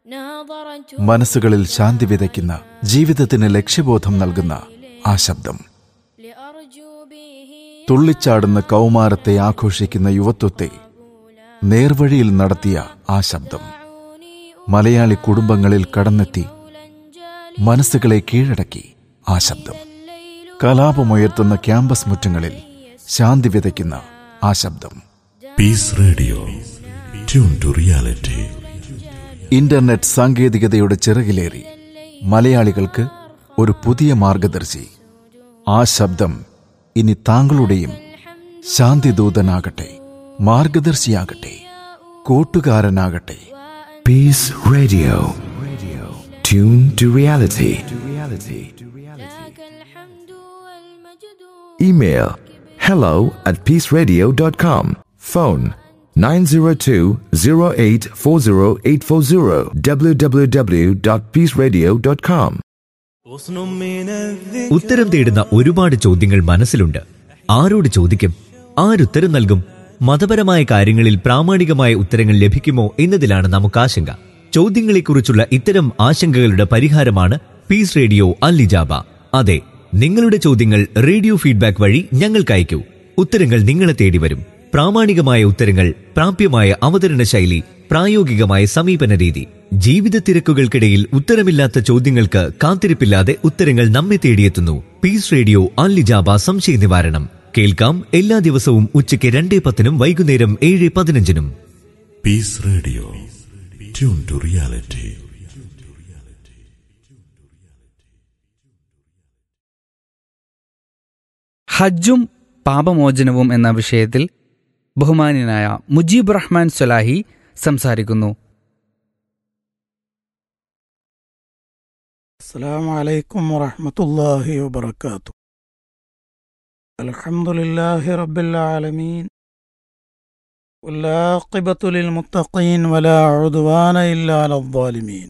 മനസ്സുകളിൽ ശാന്തി വിതയ്ക്കുന്ന ജീവിതത്തിന് ലക്ഷ്യബോധം നൽകുന്ന ആ ശബ്ദം തുള്ളിച്ചാടുന്ന കൗമാരത്തെ ആഘോഷിക്കുന്ന യുവത്വത്തെ നേർവഴിയിൽ നടത്തിയ ആ ശബ്ദം മലയാളി കുടുംബങ്ങളിൽ കടന്നെത്തി മനസ്സുകളെ കീഴടക്കി ആ ശബ്ദം കലാപമുയർത്തുന്ന ക്യാമ്പസ് മുറ്റങ്ങളിൽ ശാന്തി വിതയ്ക്കുന്ന ആ ശബ്ദം peace radio tune to reality internet സാങ്കേതികതയുടെ ചിറകിലേറി മലയാളികൾക്ക് ഒരു പുതിയ മാർഗദർശി ആ ശബ്ദം ഇനി താങ്കളുടെയും ശാന്തിദൂതനാകട്ടെ മാർഗദർശിയാകട്ടെ കൂട്ടുകാരനാകട്ടെ Peace Radio. Tune to reality. Email hello at peaceradio.com. Phone 902-0840840 www.peaceradio.com. ഉത്തരം തേടുന്ന ഒരുപാട് ചോദ്യങ്ങൾ മനസ്സിലുണ്ട് ആരോട് ചോദിക്കും ആരുത്തരം നൽകും മതപരമായ കാര്യങ്ങളിൽ പ്രാമാണികമായ ഉത്തരങ്ങൾ ലഭിക്കുമോ എന്നതിലാണ് നമുക്ക് ആശങ്ക ചോദ്യങ്ങളെക്കുറിച്ചുള്ള ഇത്തരം ആശങ്കകളുടെ പരിഹാരമാണ് പീസ് റേഡിയോ അല്ലിജാബ അതെ നിങ്ങളുടെ ചോദ്യങ്ങൾ റേഡിയോ ഫീഡ്ബാക്ക് വഴി ഞങ്ങൾക്ക് അയക്കൂ ഉത്തരങ്ങൾ നിങ്ങളെ തേടി വരും പ്രാമാണികമായ ഉത്തരങ്ങൾ പ്രാപ്യമായ അവതരണ ശൈലി പ്രായോഗികമായ സമീപന രീതി ജീവിത തിരക്കുകൾക്കിടയിൽ ഉത്തരമില്ലാത്ത ചോദ്യങ്ങൾക്ക് കാത്തിരിപ്പില്ലാതെ ഉത്തരങ്ങൾ നമ്മെ തേടിയെത്തുന്നു പീസ് റേഡിയോ അല്ലിജാബ സംശയ നിവാരണം കേൾക്കാം എല്ലാ ദിവസവും ഉച്ചയ്ക്ക് രണ്ടേ പത്തിനും വൈകുന്നേരം ഏഴ് പതിനഞ്ചിനും peace radio tune to reality ഹജ്ജും പാപമോചനവും എന്ന വിഷയത്തിൽ ബഹുമാന്യനായ മുജീബ് റഹ്മാൻ സൊലാഹി സംസാരിക്കുന്നു السلام عليكم ورحمة الله وبركاته الحمد لله رب العالمين والعاقبة للمتقين ولا عدوان إلا على الظالمين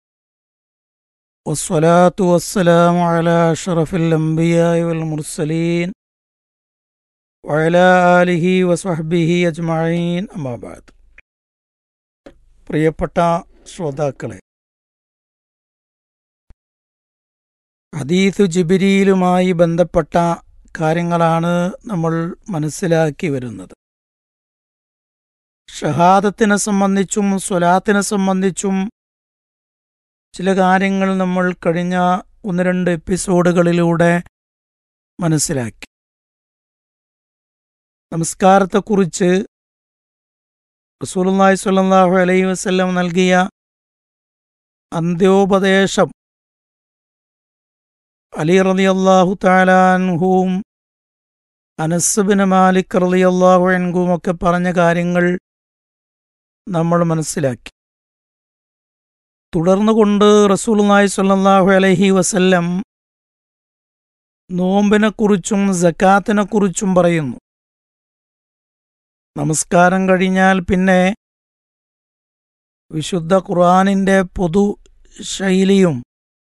والصلاة والسلام على أشرف الأنبياء والمرسلين وعلى آله وصحبه أجمعين أما بعد പ്രിയപ്പെട്ട ശ്രോതാക്കളെ ഹദീസു ജിബിരിയിലുമായി ബന്ധപ്പെട്ട കാര്യങ്ങളാണ് നമ്മൾ മനസ്സിലാക്കി വരുന്നത് ഷഹാദത്തിനെ സംബന്ധിച്ചും സ്വലാത്തിനെ സംബന്ധിച്ചും ചില കാര്യങ്ങൾ നമ്മൾ കഴിഞ്ഞ ഒന്ന് രണ്ട് എപ്പിസോഡുകളിലൂടെ മനസ്സിലാക്കി നമസ്കാരത്തെക്കുറിച്ച് റസൂലുള്ളാഹി സ്വല്ലല്ലാഹു അലൈഹി വസല്ലം നൽകിയ അന്ത്യോപദേശം അലി റളിയല്ലാഹു താലാൻഹുവും അനസ്ബിന് മാലിക് റളിയല്ലാഹു അൻഹുവും ഒക്കെ പറഞ്ഞ കാര്യങ്ങൾ നമ്മൾ മനസ്സിലാക്കി തുടർന്നുകൊണ്ട് റസൂലുള്ളാഹി സ്വല്ലല്ലാഹു അലൈഹി വസല്ലം നോമ്പിനെക്കുറിച്ചും സക്കാത്തിനെക്കുറിച്ചും പറയുന്നു നമസ്കാരം കഴിഞ്ഞാൽ പിന്നെ വിശുദ്ധ ഖുർആാനിൻ്റെ പൊതു ശൈലിയും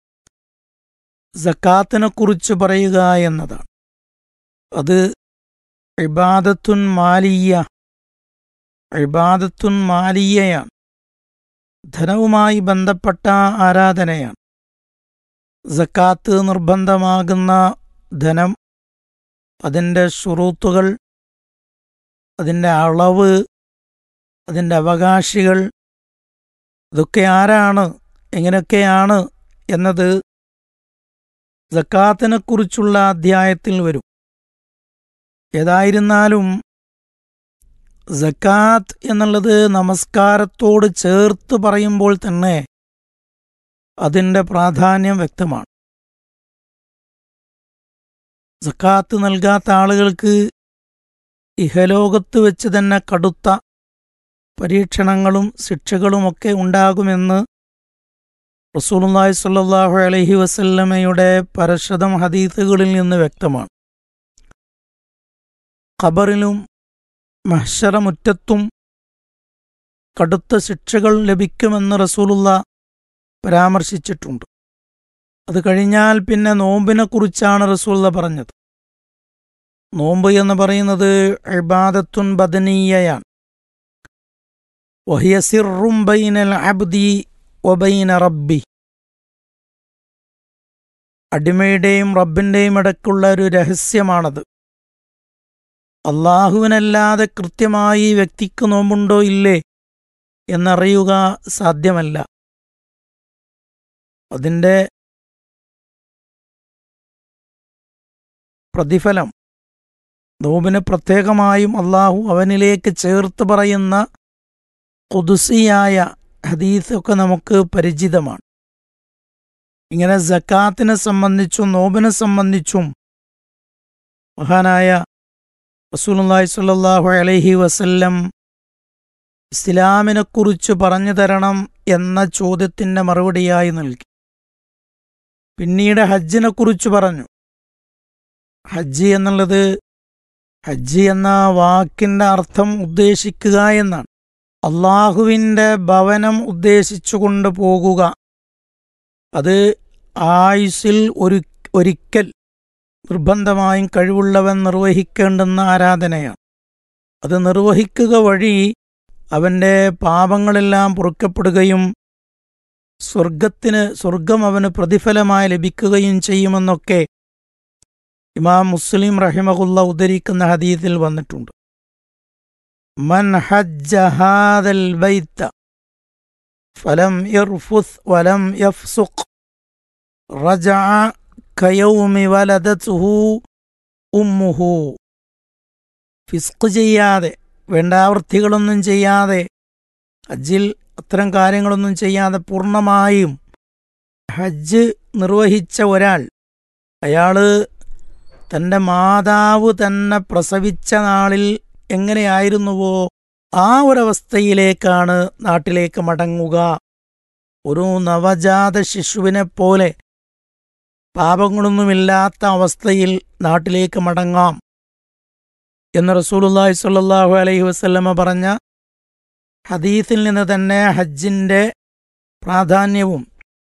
സക്കാത്തിനെക്കുറിച്ച് പറയുക എന്നതാണ് അത് ഇബാദത്തുൻ മാലിയ ഇബാദത്തുൻ മാലിയയാണ് ധനവുമായി ബന്ധപ്പെട്ട ആരാധനയാണ് സക്കാത്ത് നിർബന്ധമാകുന്ന ധനം അതിൻ്റെ ഷുറൂത്തുകൾ അതിൻ്റെ അളവ് അതിൻ്റെ അവകാശികൾ ഇതൊക്കെ ആരാണ് എങ്ങനെയൊക്കെയാണ് എന്നത് സക്കാത്തിനെക്കുറിച്ചുള്ള അധ്യായത്തിൽ വരും ഏതായിരുന്നാലും സക്കാത്ത് എന്നുള്ളത് നമസ്കാരത്തോട് ചേർത്ത് പറയുമ്പോൾ തന്നെ അതിൻ്റെ പ്രാധാന്യം വ്യക്തമാണ് സക്കാത്ത് നൽകാത്ത ആളുകൾക്ക് ഇഹലോകത്ത് വെച്ച് തന്നെ കടുത്ത പരീക്ഷണങ്ങളും ശിക്ഷകളുമൊക്കെ ഉണ്ടാകുമെന്ന് റസൂലുള്ളാഹി സ്വല്ലല്ലാഹു അലൈഹി വസല്ലമയുടെ പരശതം ഹദീസുകളിൽ നിന്ന് വ്യക്തമാണ് ഖബറിലും മഹ്ശറമുറ്റത്തും കടുത്ത ശിക്ഷകൾ ലഭിക്കുമെന്ന് റസൂലുള്ള പരാമർശിച്ചിട്ടുണ്ട് അത് കഴിഞ്ഞാൽ പിന്നെ നോമ്പിനെക്കുറിച്ചാണ് റസൂലുള്ള പറഞ്ഞത് നോമ്പ് എന്ന് പറയുന്നത് ഇബാദത്തുൻ ബദനീയയാണ് വഹിയ സിറും ബൈനൽ അബ്ദി വബൈന റബ്ബി അടിമയുടെയും റബ്ബിൻ്റെയും ഇടയ്ക്കുള്ള ഒരു രഹസ്യമാണത് അള്ളാഹുവിനല്ലാതെ കൃത്യമായി ഈ വ്യക്തിക്ക് നോമ്പുണ്ടോ ഇല്ലേ എന്നറിയുക സാധ്യമല്ല അതിൻ്റെ പ്രതിഫലം നോമ്പിന് പ്രത്യേകമായും അള്ളാഹു അവനിലേക്ക് ചേർത്ത് പറയുന്ന കുതുസിയായ ഹദീസൊക്കെ നമുക്ക് പരിചിതമാണ് ഇങ്ങനെ ജക്കാത്തിനെ സംബന്ധിച്ചും നോമ്പിനെ സംബന്ധിച്ചും മഹാനായ റസൂലുള്ളാഹി സ്വല്ലല്ലാഹു അലൈഹി വസല്ലം ഇസ്ലാമിനെക്കുറിച്ച് പറഞ്ഞു തരണം എന്ന ചോദ്യത്തിൻ്റെ മറുപടിയായി നൽകി പിന്നീട് ഹജ്ജിനെക്കുറിച്ച് പറഞ്ഞു ഹജ്ജ് എന്നുള്ളത് ഹജ്ജ് എന്ന വാക്കിൻ്റെ അർത്ഥം ഉദ്ദേശിക്കുക എന്നാണ് അള്ളാഹുവിൻ്റെ ഭവനം ഉദ്ദേശിച്ചുകൊണ്ട് പോകുക അത് ആയുസ്സിൽ ഒരു ഒരിക്കൽ നിർബന്ധമായും കഴിവുള്ളവൻ നിർവഹിക്കേണ്ടുന്ന ആരാധനയാണ് അത് നിർവഹിക്കുക വഴി അവൻ്റെ പാപങ്ങളെല്ലാം പൊറുക്കപ്പെടുകയും സ്വർഗത്തിന് സ്വർഗം അവന് പ്രതിഫലമായി ലഭിക്കുകയും ചെയ്യുമെന്നൊക്കെ ഇമാം മുസ്ലിം റഹിമഹുല്ല ഉദ്ധരിക്കുന്ന ഹദീത്തിൽ വന്നിട്ടുണ്ട് മൻ ഹജ്ജ ഹാദൽ ബൈത്ത ഫലം യർഫുസ് വലം യഫ്സുഖ് റജഅ കയൗമി വലദതുഹു ഉമ്മുഹു ഫിസ്ക് ചെയ്യാതെ വേണ്ടാവൃത്തികളൊന്നും ചെയ്യാതെ ഹജ്ജിൽ അത്തരം കാര്യങ്ങളൊന്നും ചെയ്യാതെ പൂർണ്ണമായും ഹജ്ജ് നിർവഹിച്ച ഒരാൾ അയാള് തൻ്റെ മാതാവ് തന്നെ പ്രസവിച്ച നാളിൽ എങ്ങനെയായിരുന്നുവോ ആ ഒരവസ്ഥയിലേക്കാണ് നാട്ടിലേക്ക് മടങ്ങുക ഒരു നവജാത ശിശുവിനെ പോലെ പാപങ്ങളൊന്നുമില്ലാത്ത അവസ്ഥയിൽ നാട്ടിലേക്ക് മടങ്ങാം എന്ന് റസൂലുള്ളാഹി സ്വല്ലല്ലാഹു അലൈഹി വസല്ലമ പറഞ്ഞ ഹദീസിൽ നിന്ന് തന്നെ ഹജ്ജിൻ്റെ പ്രാധാന്യവും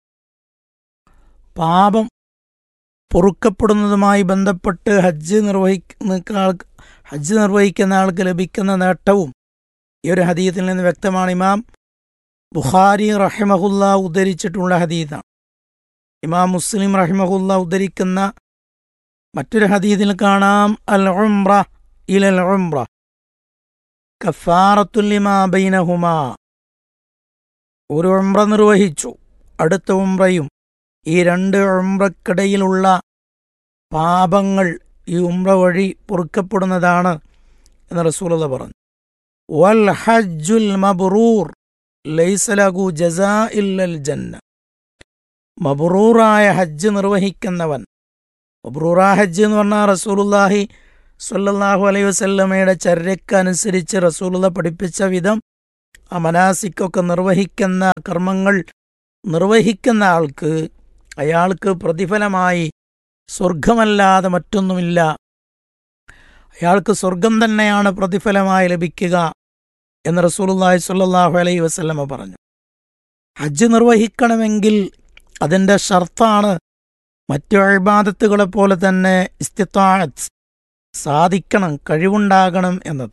പാപം പൊറുക്കപ്പെടുന്നതുമായി ബന്ധപ്പെട്ട് ഹജ്ജ് നിർവഹിക്കുന്ന ആൾക്ക് ഹജ്ജ് നിർവഹിക്കുന്ന ആൾക്ക് ലഭിക്കുന്ന നേട്ടവും ഈ ഒരു ഹദീത്തിൽ നിന്ന് വ്യക്തമാണ് ഇമാം ബുഖാരി റഹിമഹുല്ല ഉദ്ധരിച്ചിട്ടുള്ള ഹദീദാണ് ഇമാം മുസ്ലിം റഹിമഹുല്ല ഉദ്ധരിക്കുന്ന മറ്റൊരു ഹദീദിൽ കാണാം അൽ ഉംറ ഇലൽ ഉംറ കഫാറത്തുല്ലിമാ ബൈനഹുമാ ഒരു ഉംറ നിർവഹിച്ചു അടുത്ത ഉംറയും ഈ രണ്ട് ഉംറക്കിടയിലുള്ള പാപങ്ങൾ ഈ ഉംറ വഴി പൊറുക്കപ്പെടുന്നതാണ് എന്ന് റസൂലത പറഞ്ഞു വൽ ഹജ്ജുൽ മബ്റൂർ ലൈസലഹു ജസാ ഇല്ലൽ ജന്ന മബ്റൂറായ ഹജ്ജ് നിർവഹിക്കുന്നവൻ മബ്റൂറാ ഹജ്ജ് എന്ന് പറഞ്ഞാൽ റസൂലുല്ലാഹി സല്ലല്ലാഹു അലൈഹി വസല്ലമയുടെ ചര്യക്കനുസരിച്ച് റസൂലുള്ള പഠിപ്പിച്ച വിധം ആ മനാസിക്കൊക്കെ നിർവഹിക്കുന്ന കർമ്മങ്ങൾ നിർവഹിക്കുന്ന ആൾക്ക് അയാൾക്ക് പ്രതിഫലമായി സ്വർഗമല്ലാതെ മറ്റൊന്നുമില്ല അയാൾക്ക് സ്വർഗം തന്നെയാണ് പ്രതിഫലമായി ലഭിക്കുക എന്ന് റസൂലുള്ളാഹി സ്വല്ലല്ലാഹു അലൈഹി വസല്ലമ പറഞ്ഞു ഹജ്ജ് നിർവഹിക്കണമെങ്കിൽ അതിൻ്റെ ഷർത്താണ് മറ്റു അഴിബാദത്തുകളെ പോലെ തന്നെ ഇസ്തിത്താഅത്ത് സാധിക്കണം കഴിവുണ്ടാകണം എന്നത്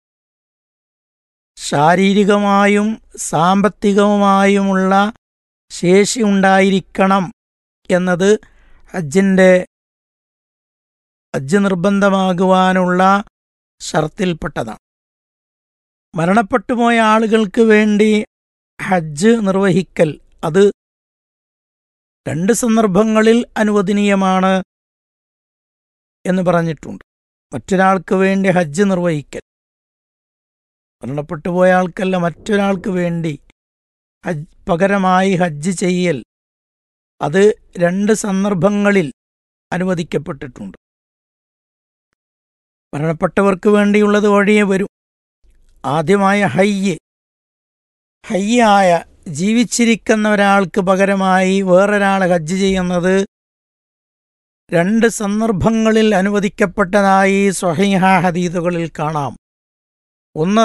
ശാരീരികമായും സാമ്പത്തികവുമായുമുള്ള ശേഷി ഉണ്ടായിരിക്കണം എന്നത് ഹജ്ജിൻ്റെ ഹജ്ജ് നിർബന്ധമാകുവാനുള്ള ഷർത്തിൽപ്പെട്ടതാണ് മരണപ്പെട്ടുപോയ ആളുകൾക്ക് വേണ്ടി ഹജ്ജ് നിർവഹിക്കൽ അത് രണ്ട് സന്ദർഭങ്ങളിൽ അനുവദനീയമാണ് എന്ന് പറഞ്ഞിട്ടുണ്ട് മറ്റൊരാൾക്ക് വേണ്ടി ഹജ്ജ് നിർവഹിക്കൽ മരണപ്പെട്ടുപോയ ആൾക്കല്ല മറ്റൊരാൾക്ക് വേണ്ടി ഹജ്ജ് പകരമായി ഹജ്ജ് ചെയ്യൽ അത് രണ്ട് സന്ദർഭങ്ങളിൽ അനുവദിക്കപ്പെട്ടിട്ടുണ്ട് മരണപ്പെട്ടവർക്ക് വേണ്ടിയുള്ളത് വഴിയേ വരും ആദ്യമായ ഹയ്യ് ഹയ്യായ ജീവിച്ചിരിക്കുന്ന ഒരാൾക്ക് പകരമായി വേറൊരാൾ ഹജ്ജ് ചെയ്യുന്നത് രണ്ട് സന്ദർഭങ്ങളിൽ അനുവദിക്കപ്പെട്ടതായി സ്വഹീഹ ഹദീദുകളിൽ കാണാം ഒന്ന്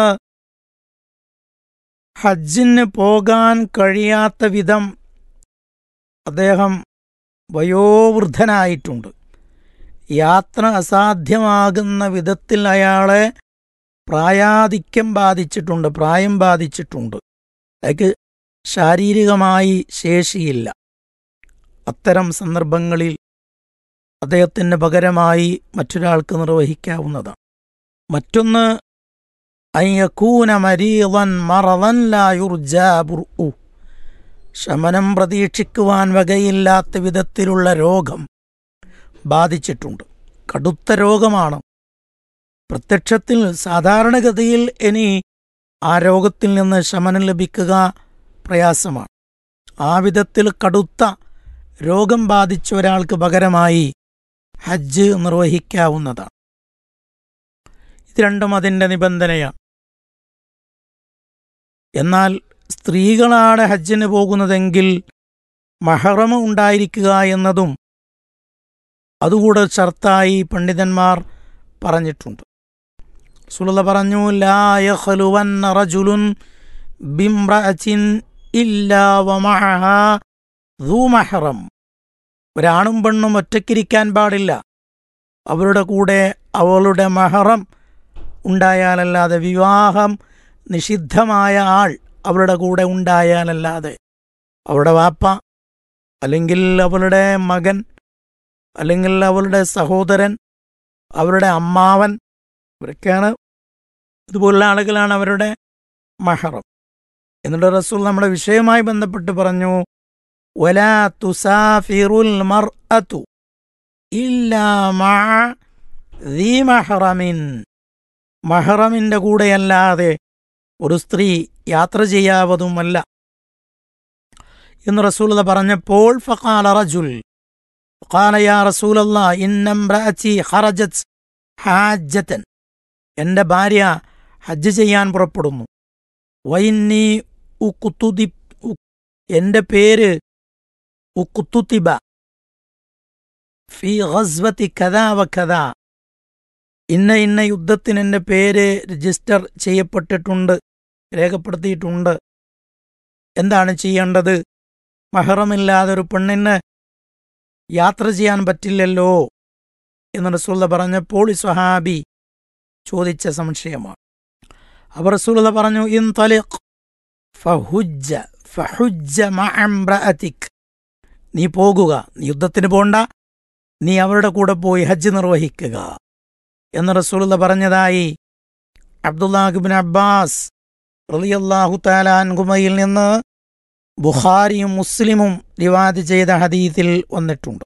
ഹജ്ജിന് പോകാൻ കഴിയാത്ത വിധം അദ്ദേഹം വയോവൃദ്ധനായിട്ടുണ്ട് യാത്ര അസാധ്യമാകുന്ന വിധത്തിൽ അയാളെ പ്രായാധിക്യം ബാധിച്ചിട്ടുണ്ട് പ്രായം ബാധിച്ചിട്ടുണ്ട് അയാൾക്ക് ശാരീരികമായി ശേഷിയില്ല അത്തരം സന്ദർഭങ്ങളിൽ അദ്ദേഹത്തിന് പകരമായി മറ്റൊരാൾക്ക് നിർവഹിക്കാവുന്നതാണ് മറ്റൊന്ന് അയ്യക്കൂന മരീവൻ മറവൻ ലായുർജാബുർഉ ശമനം പ്രതീക്ഷിക്കുവാൻ വകയില്ലാത്ത വിധത്തിലുള്ള രോഗം ബാധിച്ചിട്ടുണ്ട് കടുത്ത രോഗമാണ് പ്രത്യക്ഷത്തിൽ സാധാരണഗതിയിൽ ഇനി ആ രോഗത്തിൽ നിന്ന് ശമനം ലഭിക്കുക പ്രയാസമാണ് ആ വിധത്തിൽ കടുത്ത രോഗം ബാധിച്ച ഒരാൾക്ക് പകരമായി ഹജ്ജ് നിർവഹിക്കാവുന്നതാണ് ഇത് രണ്ടും അതിൻ്റെ നിബന്ധനയാണ് എന്നാൽ സ്ത്രീകളാണ് ഹജ്ജിന് പോകുന്നതെങ്കിൽ മഹറമ ഉണ്ടായിരിക്കുക എന്നതും അതുകൂടെ ഷർത്തായി പണ്ഡിതന്മാർ പറഞ്ഞിട്ടുണ്ട് സുലത പറഞ്ഞു ലായഹലുവൻ റജുലുൻ ബിംറഅത്തിൻ ഇല്ലാ വമഅഹ ദൂ മഹറം ഒരാണും പെണ്ണും ഒറ്റയ്ക്കിരിക്കാൻ പാടില്ല അവരുടെ കൂടെ അവളുടെ മഹറം ഉണ്ടായാലല്ലാതെ വിവാഹം നിഷിദ്ധമായ ആൾ അവരുടെ കൂടെ ഉണ്ടായാലല്ലാതെ അവളുടെ വാപ്പ അല്ലെങ്കിൽ അവളുടെ മകൻ അല്ലെങ്കിൽ അവളുടെ സഹോദരൻ അവരുടെ അമ്മാവൻ ഇവരൊക്കെയാണ് ഇതുപോലുള്ള ആളുകളാണ് അവരുടെ മഹറം എന്നിട്ട് റസൂൽ നമ്മുടെ വിഷയവുമായി ബന്ധപ്പെട്ട് പറഞ്ഞു വലാ തുസാഫിറുൽ മർഅതു ഇല്ലാ മഅ ദീ മഹറമിൻ മഹറമിൻ്റെ കൂടെയല്ലാതെ ഒരു സ്ത്രീ യാത്ര ചെയ്യാവതുമല്ല എന്ന് റസൂലത പറഞ്ഞപ്പോൾ ഫഖാല റജുൽ قال يا رسول الله إن امرأتي خرجت حاجة എൻ്റെ ഭാര്യ ഹജ്ജ് ചെയ്യാൻ പുറപ്പെടുന്നു വൈന്നി ഉക്കുത്തുതി എൻ്റെ പേര് ഉക്കുത്തുതിബ ഫി ഗസ്വതി കഥാ വ കഥാ ഇന്ന ഇന്ന യുദ്ധത്തിന് എൻ്റെ പേര് രജിസ്റ്റർ ചെയ്യപ്പെട്ടിട്ടുണ്ട് രേഖപ്പെടുത്തിയിട്ടുണ്ട് എന്താണ് ചെയ്യേണ്ടത് മഹറമില്ലാതെ ഒരു പെണ്ണിന് യാത്ര ചെയ്യാൻ പറ്റില്ലല്ലോ എന്ന് റസൂള്ള പറഞ്ഞപ്പോൾ ഈ സ്വഹാബി ചോദിച്ച സംശയമാണ് അവർ റസൂള്ള പറഞ്ഞു ഇൻ തലിഖ് ഫഹുജ്ജ ഫഹുജ്ജ മഅംറഅതിക് നീ പോകുക നീ യുദ്ധത്തിന് പോണ്ട നീ അവരുടെ കൂടെ പോയി ഹജ്ജ് നിർവഹിക്കുക എന്ന് റസൂലുള്ള പറഞ്ഞതായി അബ്ദുല്ലാഹിബിൻ അബ്ബാസ് റളിയല്ലാഹു താലാൻകുമയിൽ നിന്ന് ബുഖാരിയും മുസ്ലിമും റിവാദ് ചെയ്ത ഹദീത്തിൽ വന്നിട്ടുണ്ട്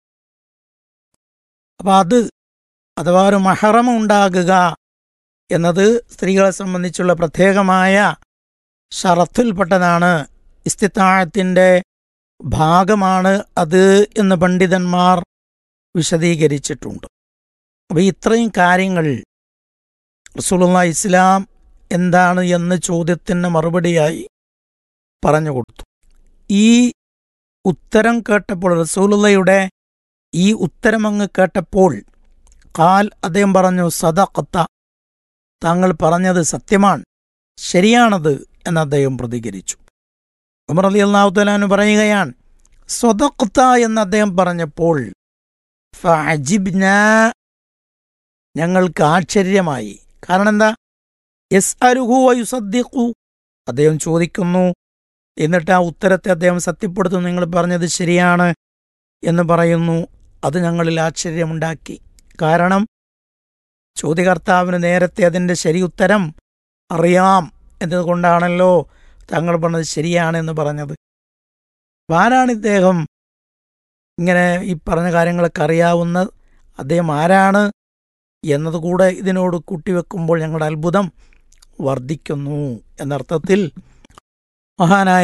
അപ്പം അത് അഥവാ ഒരു മഹറം ഉണ്ടാകുക എന്നത് സ്ത്രീകളെ സംബന്ധിച്ചുള്ള പ്രത്യേകമായ ഷറത്തിൽപ്പെട്ടതാണ് ഇസ്തിത്താഴത്തിൻ്റെ ഭാഗമാണ് അത് എന്ന് പണ്ഡിതന്മാർ വിശദീകരിച്ചിട്ടുണ്ട് അപ്പോൾ ഇത്രയും കാര്യങ്ങൾ റസൂലുള്ള ഇസ്ലാം എന്താണ് എന്ന ചോദ്യത്തിന് മറുപടിയായി പറഞ്ഞു കൊടുത്തു ഈ ഉത്തരം കേട്ടപ്പോൾ റസൂലുള്ളയുടെ ഈ ഉത്തരം അങ്ങ് കേട്ടപ്പോൾ കാൽ അദ്ദേഹം പറഞ്ഞു സദഖത്ത താങ്കൾ പറഞ്ഞത് സത്യമാണ് ശരിയാണത് എന്ന് അദ്ദേഹം പ്രതികരിച്ചു ഉമർ അലി അള്ളാഹു തലാനു പറയുകയാണ് സ്വതക്ത എന്ന് അദ്ദേഹം പറഞ്ഞപ്പോൾ ഫഅജിബ്ന ഞങ്ങൾക്ക് ആശ്ചര്യമായി കാരണം എന്താ എസ് അരുഹു വയുസദ്ദിഖു അദ്ദേഹം ചോദിക്കുന്നു എന്നിട്ട് ആ ഉത്തരത്തെ അദ്ദേഹം സത്യപ്പെടുത്തുന്നു നിങ്ങൾ പറഞ്ഞത് ശരിയാണ് എന്ന് പറയുന്നു അത് ഞങ്ങളിൽ ആശ്ചര്യമുണ്ടാക്കി കാരണം ചോദ്യകർത്താവിന് നേരത്തെ അതിൻ്റെ ശരി ഉത്തരം അറിയാം എന്നതുകൊണ്ടാണല്ലോ താങ്കൾ പറഞ്ഞത് ശരിയാണ് എന്ന് പറഞ്ഞത് ആരാണ് ഇദ്ദേഹം ഇങ്ങനെ ഈ പറഞ്ഞ കാര്യങ്ങളൊക്കെ അറിയാവുന്ന അദ്ദേഹം ആരാണ് എന്നതുകൂടെ ഇതിനോട് കൂട്ടിവെക്കുമ്പോൾ ഞങ്ങളുടെ അത്ഭുതം വർദ്ധിക്കുന്നു എന്നർത്ഥത്തിൽ മഹാനായ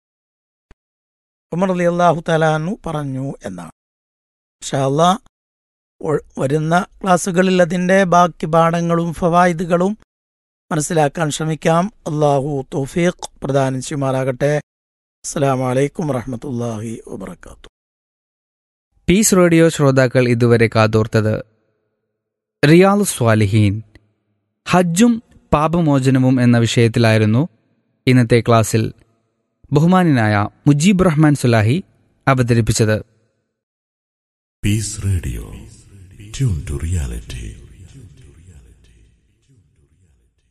ഉമർ അലി അള്ളാഹു തലാനു പറഞ്ഞു എന്നാണ് ഷാല്ല വരുന്ന ക്ലാസ്സുകളിൽ അതിൻ്റെ ബാക്കി പാഠങ്ങളും ഫവായിദുകളും മനസ്സിലാക്കാൻ ശ്രമിക്കാം അള്ളാഹു തൗഫീഖ് പ്രദാനം ചെയ്യുമാറാകട്ടെ അസ്സാം വലൈക്കും വറഹമത്തല്ലാഹി വബർക്കാത്തു പീസ് റേഡിയോ ശ്രോതാക്കൾ ഇതുവരെ കാതോർത്തത് റിയാൽ സ്വാലിഹീൻ ഹജ്ജും പാപമോചനവും എന്ന വിഷയത്തിലായിരുന്നു ഇന്നത്തെ ക്ലാസ്സിൽ ബഹുമാനായ മുജീബ് റഹ്മാൻ സുലാഹി അവതരിപ്പിച്ചത് Peace Radio. Tune to reality.